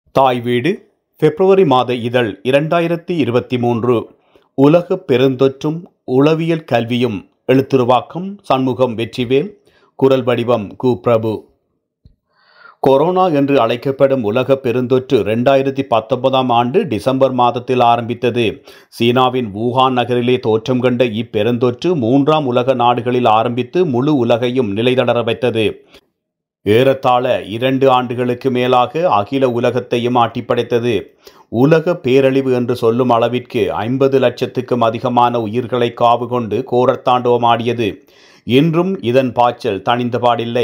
தாய் வீடு பிப்ரவரி மாத இதழ் இரண்டாயிரத்தி இருபத்தி மூன்று உலக பெருந்தொற்றும் உளவியல் கல்வியும் எழுத்துருவாக்கம் சண்முகம் வெற்றிவேல் குரல் வடிவம் கு பிரபு கொரோனா என்று அழைக்கப்படும் உலக பெருந்தொற்று ரெண்டாயிரத்தி பத்தொன்பதாம் ஆண்டு டிசம்பர் மாதத்தில் ஆரம்பித்தது சீனாவின் வூஹான் நகரிலே தோற்றம் கண்ட இப்பெருந்தொற்று மூன்றாம் உலக நாடுகளில் ஆரம்பித்து முழு உலகையும் நிலைதளர வைத்தது ஏறத்தாழ இரண்டு ஆண்டுகளுக்கு மேலாக அகில உலகத்தையும் ஆட்டிப்படைத்தது உலக பேரழிவு என்று சொல்லும் அளவிற்கு ஐம்பது லட்சத்துக்கும் அதிகமான உயிர்களை காவு கொண்டு கோரத்தாண்டவமாடியது இன்றும் இதன் பாய்ச்சல் தணிந்தபாடில்லை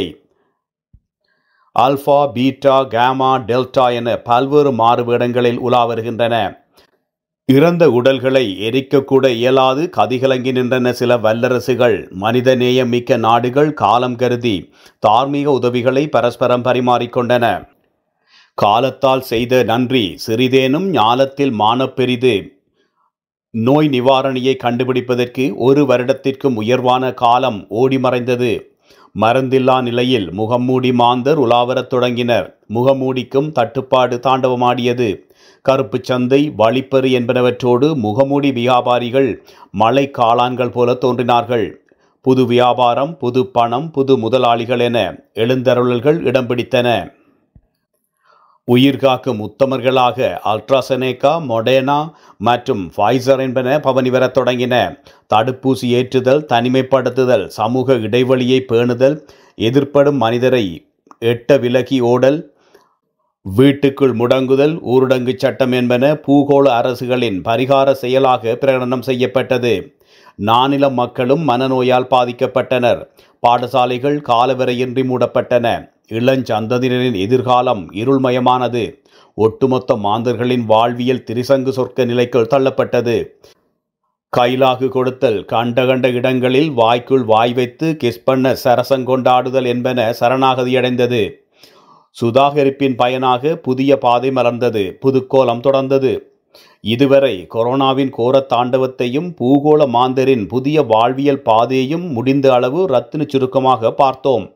ஆல்பா பீட்டா கேமா டெல்டா என பல்வேறு மாறுவேடங்களில் உலா வருகின்றன இறந்த உடல்களை எரிக்கக்கூட இயலாது கதிகலங்கி நின்றன சில வல்லரசுகள் மனிதநேயம் மிக்க நாடுகள் காலம் கருதி தார்மீக உதவிகளை பரஸ்பரம் பரிமாறிக்கொண்டன காலத்தால் செய்த நன்றி சிறிதேனும் ஞாலத்தில் மானப்பெரிது நோய் நிவாரணியை கண்டுபிடிப்பதற்கு ஒரு வருடத்திற்கும் உயர்வான காலம் ஓடி மறைந்தது மருந்தில்லா நிலையில் முகமூடி மாந்தர் உலாவரத் தொடங்கினர் முகமூடிக்கும் தட்டுப்பாடு தாண்டவமாடியது கருப்பு சந்தை வழிப்பறி என்பனவற்றோடு முகமூடி வியாபாரிகள் மலை காளான்கள் போல தோன்றினார்கள் புது வியாபாரம் புது பணம் புது முதலாளிகள் என எழுந்தருளல்கள் இடம் பிடித்தன உயிர்காக்கும் உத்தமர்களாக அல்ட்ராசெனேகா மொடேனா மற்றும் ஃபைசர் என்பன பவனி வரத் தொடங்கின தடுப்பூசி ஏற்றுதல் தனிமைப்படுத்துதல் சமூக இடைவெளியை பேணுதல் எதிர்ப்படும் மனிதரை எட்ட விலகி ஓடல் வீட்டுக்குள் முடங்குதல் ஊரடங்கு சட்டம் என்பன பூகோள அரசுகளின் பரிகார செயலாக பிரகடனம் செய்யப்பட்டது நானில மக்களும் மனநோயால் பாதிக்கப்பட்டனர் பாடசாலைகள் காலவரையின்றி மூடப்பட்டன இளஞ்சந்ததினரின் எதிர்காலம் இருள்மயமானது ஒட்டுமொத்த மாந்தர்களின் வாழ்வியல் திரிசங்கு சொர்க்க நிலைக்குள் தள்ளப்பட்டது கைலாகு கொடுத்தல் கண்ட கண்ட இடங்களில் வாய்க்குள் வாய் வைத்து கிஸ் பண்ண சரசங்கொண்டாடுதல் என்பன சரணாகதியடைந்தது சுதாகரிப்பின் பயனாக புதிய பாதை மலர்ந்தது புதுக்கோலம் தொடர்ந்தது இதுவரை கொரோனாவின் கோர தாண்டவத்தையும் பூகோள மாந்தரின் புதிய வாழ்வியல் பாதையையும் முடிந்த அளவு ரத்தின சுருக்கமாக பார்த்தோம்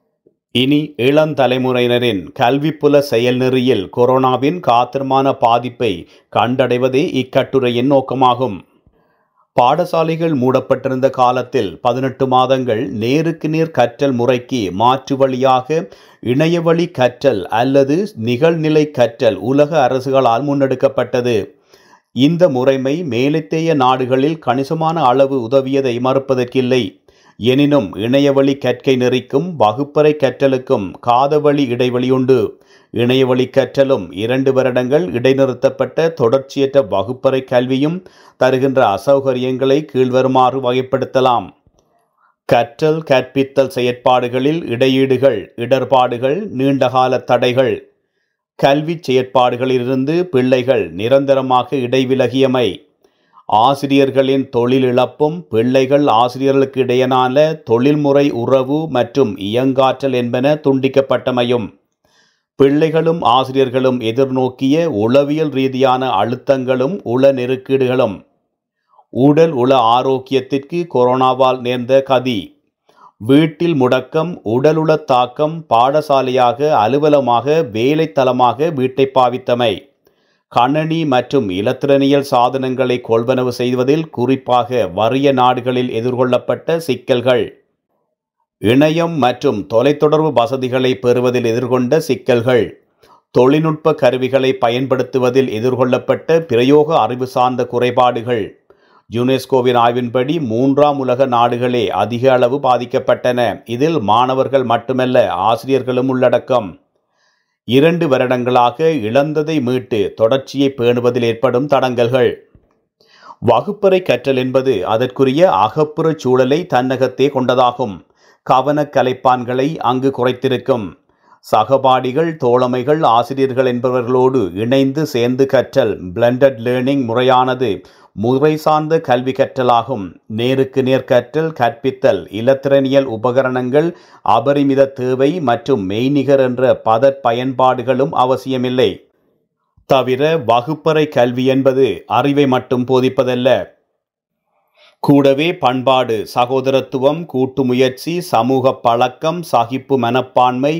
இனி இளந்தலைமுறையினரின் கல்விப்புல செயல்நெறியில் கொரோனாவின் காத்திரமான பாதிப்பை கண்டடைவதே இக்கட்டுரையின் நோக்கமாகும் பாடசாலைகள் மூடப்பட்டிருந்த காலத்தில் பதினெட்டு மாதங்கள் நேருக்கு நேர் கற்றல் முறைக்கு மாற்று வழியாக இணையவழி கற்றல் அல்லது நிகழ்நிலை கற்றல் உலக அரசுகளால் முன்னெடுக்கப்பட்டது இந்த முறைமை மேலத்தேய நாடுகளில் கணிசமான அளவு உதவியதை மறுப்பதற்கில்லை எனினும் இணையவழி கற்கை நெறிக்கும் வகுப்பறை கற்றலுக்கும் காதவழி இடைவெளி உண்டு இணையவழி கற்றலும் இரண்டு வருடங்கள் இடைநிறுத்தப்பட்ட தொடர்ச்சியற்ற வகுப்பறை கல்வியும் தருகின்ற அசௌகரியங்களை கீழ்வருமாறு வகைப்படுத்தலாம் கற்றல் கற்பித்தல் செயற்பாடுகளில் இடையீடுகள் இடர்பாடுகள் நீண்டகால தடைகள் கல்வி செயற்பாடுகளிலிருந்து பிள்ளைகள் நிரந்தரமாக இடைவிலகியமை ஆசிரியர்களின் தொழில் இழப்பும் பிள்ளைகள் ஆசிரியர்களுக்கு இடையனான தொழில்முறை உறவு மற்றும் இயங்காற்றல் என்பன துண்டிக்கப்பட்டமையும் பிள்ளைகளும் ஆசிரியர்களும் எதிர்நோக்கிய உளவியல் ரீதியான அழுத்தங்களும் உள நெருக்கீடுகளும் உடல் உள ஆரோக்கியத்திற்கு கொரோனாவால் நேர்ந்த கதி வீட்டில் முடக்கம் உடலுள தாக்கம் பாடசாலையாக அலுவலமாக வேலைத்தலமாக வீட்டை பாவித்தமை கணனி மற்றும் இலத்திரனியல் சாதனங்களை கொள்வனவு செய்வதில் குறிப்பாக வறிய நாடுகளில் எதிர்கொள்ளப்பட்ட சிக்கல்கள் இணையம் மற்றும் தொலைத்தொடர்பு வசதிகளை பெறுவதில் எதிர்கொண்ட சிக்கல்கள் தொழில்நுட்ப கருவிகளை பயன்படுத்துவதில் எதிர்கொள்ளப்பட்ட பிரயோக அறிவு சார்ந்த குறைபாடுகள் யுனெஸ்கோவின் ஆய்வின்படி மூன்றாம் உலக நாடுகளே அதிக அளவு பாதிக்கப்பட்டன இதில் மாணவர்கள் மட்டுமல்ல ஆசிரியர்களும் உள்ளடக்கம் இரண்டு வருடங்களாக இழந்ததை மீட்டு தொடர்ச்சியை பேணுவதில் ஏற்படும் தடங்கல்கள் வகுப்பறை கற்றல் என்பது அதற்குரிய அகப்புற சூழலை தன்னகத்தே கொண்டதாகும் கவன கலைப்பான்களை அங்கு குறைத்திருக்கும் சகபாடிகள் தோழமைகள் ஆசிரியர்கள் என்பவர்களோடு இணைந்து சேர்ந்து கற்றல் பிளண்டட் லேர்னிங் முறையானது முறை சார்ந்த கல்வி கற்றலாகும் நேருக்கு நேர் கற்றல் கற்பித்தல் இலத்திரனியல் உபகரணங்கள் அபரிமித தேவை மற்றும் மெய்நிகர் என்ற பதற் பயன்பாடுகளும் அவசியமில்லை தவிர வகுப்பறை கல்வி என்பது அறிவை மட்டும் போதிப்பதல்ல கூடவே பண்பாடு சகோதரத்துவம் கூட்டு முயற்சி சமூக பழக்கம் சகிப்பு மனப்பான்மை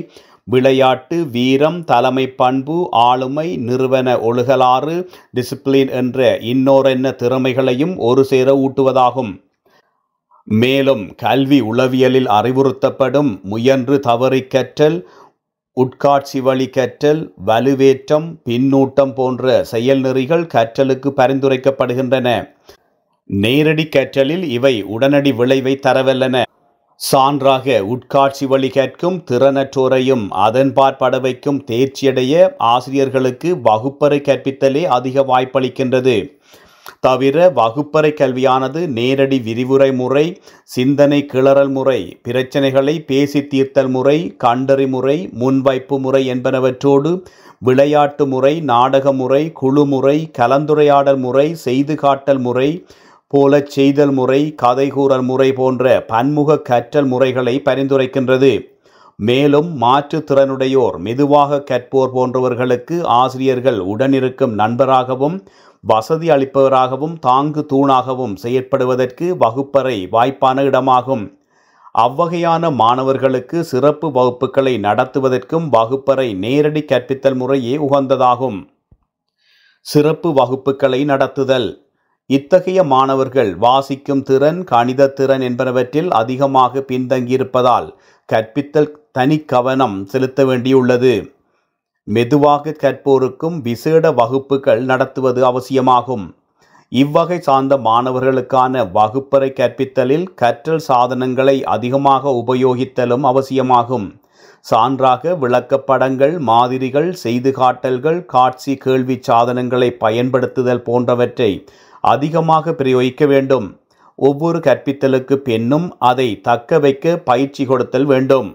விளையாட்டு வீரம் தலைமை பண்பு ஆளுமை நிறுவன ஒழுகலாறு டிசிப்ளின் என்ற இன்னோரென்ன திறமைகளையும் ஒரு சேர ஊட்டுவதாகும் மேலும் கல்வி உளவியலில் அறிவுறுத்தப்படும் முயன்று தவறி கற்றல் உட்காட்சி வழி கற்றல் வலுவேற்றம் பின்னூட்டம் போன்ற செயல் நெறிகள் கற்றலுக்கு பரிந்துரைக்கப்படுகின்றன நேரடி கற்றலில் இவை உடனடி விளைவை தரவல்லன சான்றாக உட்காட்சி வழி கற்கும் திறனற்றோரையும் அதன்பாற் பட வைக்கும் தேர்ச்சியடைய ஆசிரியர்களுக்கு வகுப்பறை கற்பித்தலே அதிக வாய்ப்பளிக்கின்றது தவிர வகுப்பறை கல்வியானது நேரடி விரிவுரை முறை சிந்தனை கிளறல் முறை பிரச்சனைகளை பேசி தீர்த்தல் முறை கண்டறி முறை முன்வைப்பு முறை என்பனவற்றோடு விளையாட்டு முறை நாடக முறை குழு முறை கலந்துரையாடல் முறை செய்து காட்டல் முறை போலச் செய்தல் முறை கதை கூறல் முறை போன்ற பன்முக கற்றல் முறைகளை பரிந்துரைக்கின்றது மேலும் மாற்றுத்திறனுடையோர் மெதுவாக கற்போர் போன்றவர்களுக்கு ஆசிரியர்கள் உடனிருக்கும் நண்பராகவும் வசதி அளிப்பவராகவும் தாங்கு தூணாகவும் செயற்படுவதற்கு வகுப்பறை வாய்ப்பான இடமாகும் அவ்வகையான மாணவர்களுக்கு சிறப்பு வகுப்புகளை நடத்துவதற்கும் வகுப்பறை நேரடி கற்பித்தல் முறையே உகந்ததாகும் சிறப்பு வகுப்புகளை நடத்துதல் இத்தகைய மாணவர்கள் வாசிக்கும் திறன் கணித திறன் என்பனவற்றில் அதிகமாக பின்தங்கியிருப்பதால் கற்பித்தல் தனி கவனம் செலுத்த வேண்டியுள்ளது மெதுவாக கற்போருக்கும் விசேட வகுப்புகள் நடத்துவது அவசியமாகும் இவ்வகை சார்ந்த மாணவர்களுக்கான வகுப்பறை கற்பித்தலில் கற்றல் சாதனங்களை அதிகமாக உபயோகித்தலும் அவசியமாகும் சான்றாக விளக்கப்படங்கள் மாதிரிகள் செய்து காட்டல்கள் காட்சி கேள்வி சாதனங்களை பயன்படுத்துதல் போன்றவற்றை அதிகமாக பிரயோகிக்க வேண்டும் ஒவ்வொரு கற்பித்தலுக்கு பின்னும் அதை தக்க வைக்க பயிற்சி கொடுத்தல் வேண்டும்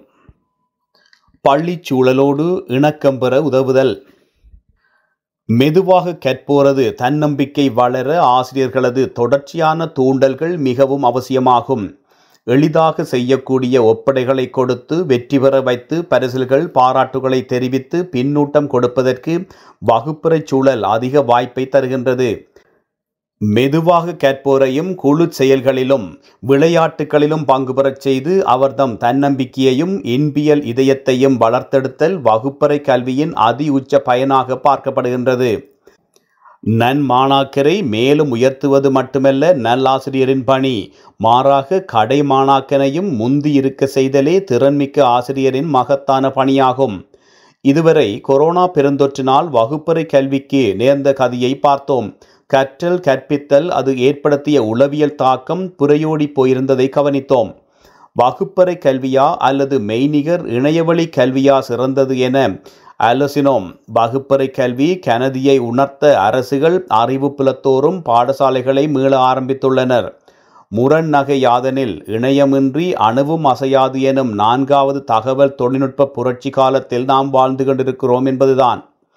பள்ளிச் சூழலோடு இணக்கம் பெற உதவுதல் மெதுவாக கற்போரது தன்னம்பிக்கை வளர ஆசிரியர்களது தொடர்ச்சியான தூண்டல்கள் மிகவும் அவசியமாகும் எளிதாக செய்யக்கூடிய ஒப்படைகளை கொடுத்து வெற்றி பெற வைத்து பரிசில்கள் பாராட்டுகளை தெரிவித்து பின்னூட்டம் கொடுப்பதற்கு வகுப்பறை சூழல் அதிக வாய்ப்பை தருகின்றது மெதுவாக கேட்போரையும் குழு செயல்களிலும் விளையாட்டுகளிலும் பங்கு பெறச் செய்து அவர்தம் தன்னம்பிக்கையையும் இன்பியல் இதயத்தையும் வளர்த்தெடுத்தல் வகுப்பறை கல்வியின் அதி உச்ச பயனாக பார்க்கப்படுகின்றது நன்மாணாக்கரை மேலும் உயர்த்துவது மட்டுமல்ல நல்லாசிரியரின் பணி மாறாக கடை மாணாக்கனையும் முந்தி இருக்க செய்தலே திறன்மிக்க ஆசிரியரின் மகத்தான பணியாகும் இதுவரை கொரோனா பெருந்தொற்றினால் வகுப்பறை கல்விக்கு நேர்ந்த கதியை பார்த்தோம் கற்றல் கற்பித்தல் அது ஏற்படுத்திய உளவியல் தாக்கம் புரையோடி போயிருந்ததை கவனித்தோம் வகுப்பறை கல்வியா அல்லது மெய்நிகர் இணையவழி கல்வியா சிறந்தது என அலசினோம் வகுப்பறை கல்வி கனதியை உணர்த்த அரசுகள் அறிவு புலத்தோறும் பாடசாலைகளை மீள ஆரம்பித்துள்ளனர் முரண் நகை யாதனில் இணையமின்றி அணுவும் அசையாது எனும் நான்காவது தகவல் தொழில்நுட்ப புரட்சி காலத்தில் நாம் வாழ்ந்து கொண்டிருக்கிறோம் என்பதுதான்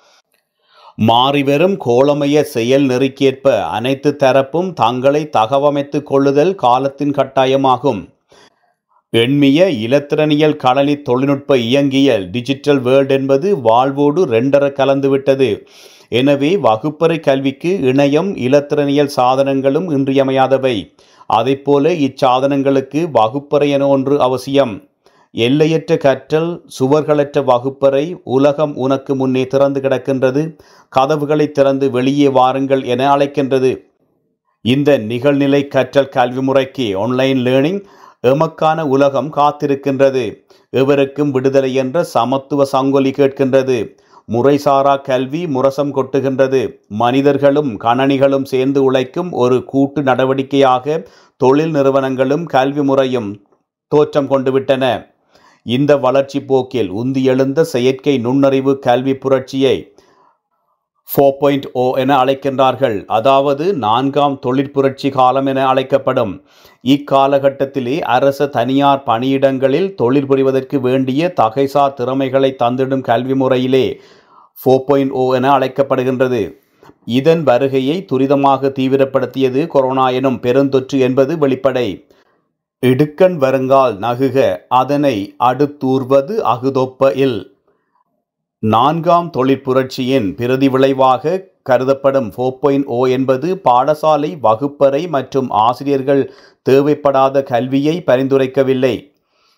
மாறிவரும் கோளமைய செயல் நெறிக்கேற்ப அனைத்து தரப்பும் தங்களை தகவமைத்துக் கொள்ளுதல் காலத்தின் கட்டாயமாகும் எண்மிய இலத்திரனியல் களனி தொழில்நுட்ப இயங்கியல் டிஜிட்டல் வேர்ல்ட் என்பது வாழ்வோடு ரெண்டர கலந்துவிட்டது எனவே வகுப்பறை கல்விக்கு இணையம் இலத்திரனியல் சாதனங்களும் இன்றியமையாதவை அதைப்போல இச்சாதனங்களுக்கு வகுப்பறை என ஒன்று அவசியம் எல்லையற்ற கற்றல் சுவர்களற்ற வகுப்பறை உலகம் உனக்கு முன்னே திறந்து கிடக்கின்றது கதவுகளை திறந்து வெளியே வாருங்கள் என அழைக்கின்றது இந்த நிகழ்நிலை கற்றல் கல்வி முறைக்கு ஆன்லைன் லேர்னிங் எமக்கான உலகம் காத்திருக்கின்றது எவருக்கும் விடுதலை என்ற சமத்துவ சங்கொலி கேட்கின்றது முறைசாரா கல்வி முரசம் கொட்டுகின்றது மனிதர்களும் கணனிகளும் சேர்ந்து உழைக்கும் ஒரு கூட்டு நடவடிக்கையாக தொழில் நிறுவனங்களும் கல்வி முறையும் தோற்றம் கொண்டுவிட்டன இந்த வளர்ச்சி போக்கில் உந்தி எழுந்த செயற்கை நுண்ணறிவு கல்வி புரட்சியை ஃபோர் பாயிண்ட் ஓ என அழைக்கின்றார்கள் அதாவது நான்காம் தொழிற்புரட்சி காலம் என அழைக்கப்படும் இக்காலகட்டத்திலே அரச தனியார் பணியிடங்களில் தொழில் புரிவதற்கு வேண்டிய தகைசார் திறமைகளை தந்திடும் கல்வி முறையிலே ஃபோர் பாயிண்ட் ஓ என அழைக்கப்படுகின்றது இதன் வருகையை துரிதமாக தீவிரப்படுத்தியது கொரோனா எனும் பெருந்தொற்று என்பது வெளிப்படை இடுக்கண் வருங்கால் நகுக அதனை அடுத்தூர்வது அகுதொப்ப இல் நான்காம் தொழிற்புரட்சியின் பிரதி விளைவாக கருதப்படும் ஃபோர் பாயிண்ட் ஓ என்பது பாடசாலை வகுப்பறை மற்றும் ஆசிரியர்கள் தேவைப்படாத கல்வியை பரிந்துரைக்கவில்லை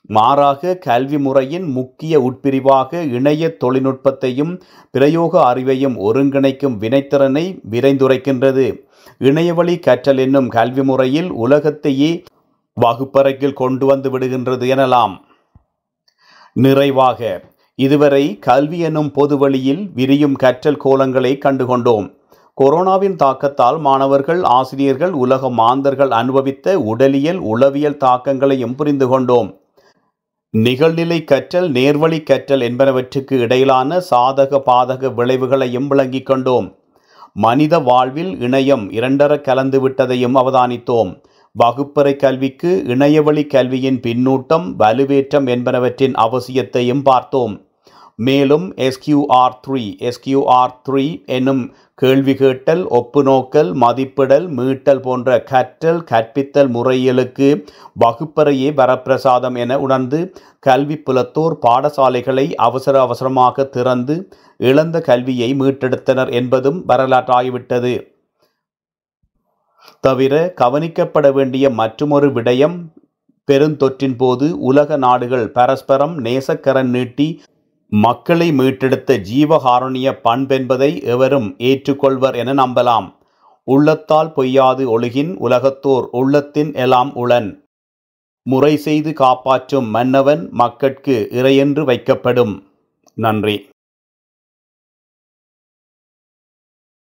மாறாக கல்வி முறையின் முக்கிய உட்பிரிவாக இணைய தொழில்நுட்பத்தையும் பிரயோக அறிவையும் ஒருங்கிணைக்கும் வினைத்திறனை விரைந்துரைக்கின்றது இணையவழி கற்றல் என்னும் கல்வி முறையில் உலகத்தையே வகுப்பறைக்குள் கொண்டு வந்து விடுகின்றது எனலாம் நிறைவாக இதுவரை கல்வி எனும் பொது வழியில் விரியும் கற்றல் கோலங்களை கண்டுகொண்டோம் கொரோனாவின் தாக்கத்தால் மாணவர்கள் ஆசிரியர்கள் உலக மாந்தர்கள் அனுபவித்த உடலியல் உளவியல் தாக்கங்களையும் புரிந்து கொண்டோம் நிகழ்நிலை கற்றல் நேர்வழி கற்றல் என்பனவற்றுக்கு இடையிலான சாதக பாதக விளைவுகளையும் விளங்கிக் கொண்டோம் மனித வாழ்வில் இணையம் இரண்டர கலந்து விட்டதையும் அவதானித்தோம் வகுப்பறை கல்விக்கு இணையவழி கல்வியின் பின்னூட்டம் வலுவேற்றம் என்பனவற்றின் அவசியத்தையும் பார்த்தோம் மேலும் எஸ்கியூஆர் த்ரீ எஸ்கியூஆர் த்ரீ என்னும் கேள்வி கேட்டல் ஒப்புநோக்கல் மதிப்பிடல் மீட்டல் போன்ற கற்றல் கற்பித்தல் முறைகளுக்கு வகுப்பறையே வரப்பிரசாதம் என உணர்ந்து கல்வி புலத்தோர் பாடசாலைகளை அவசர அவசரமாக திறந்து இழந்த கல்வியை மீட்டெடுத்தனர் என்பதும் வரலாற்றாகிவிட்டது தவிர கவனிக்கப்பட வேண்டிய மற்றுமொரு விடயம் பெருந்தொற்றின் போது உலக நாடுகள் பரஸ்பரம் நேசக்கரன் நீட்டி மக்களை மீட்டெடுத்த ஜீவகாருண்ய பண்பென்பதை எவரும் ஏற்றுக்கொள்வர் என நம்பலாம் உள்ளத்தால் பொய்யாது ஒழுகின் உலகத்தோர் உள்ளத்தின் எல்லாம் உளன் முறை செய்து காப்பாற்றும் மன்னவன் மக்கட்கு இறையென்று வைக்கப்படும் நன்றி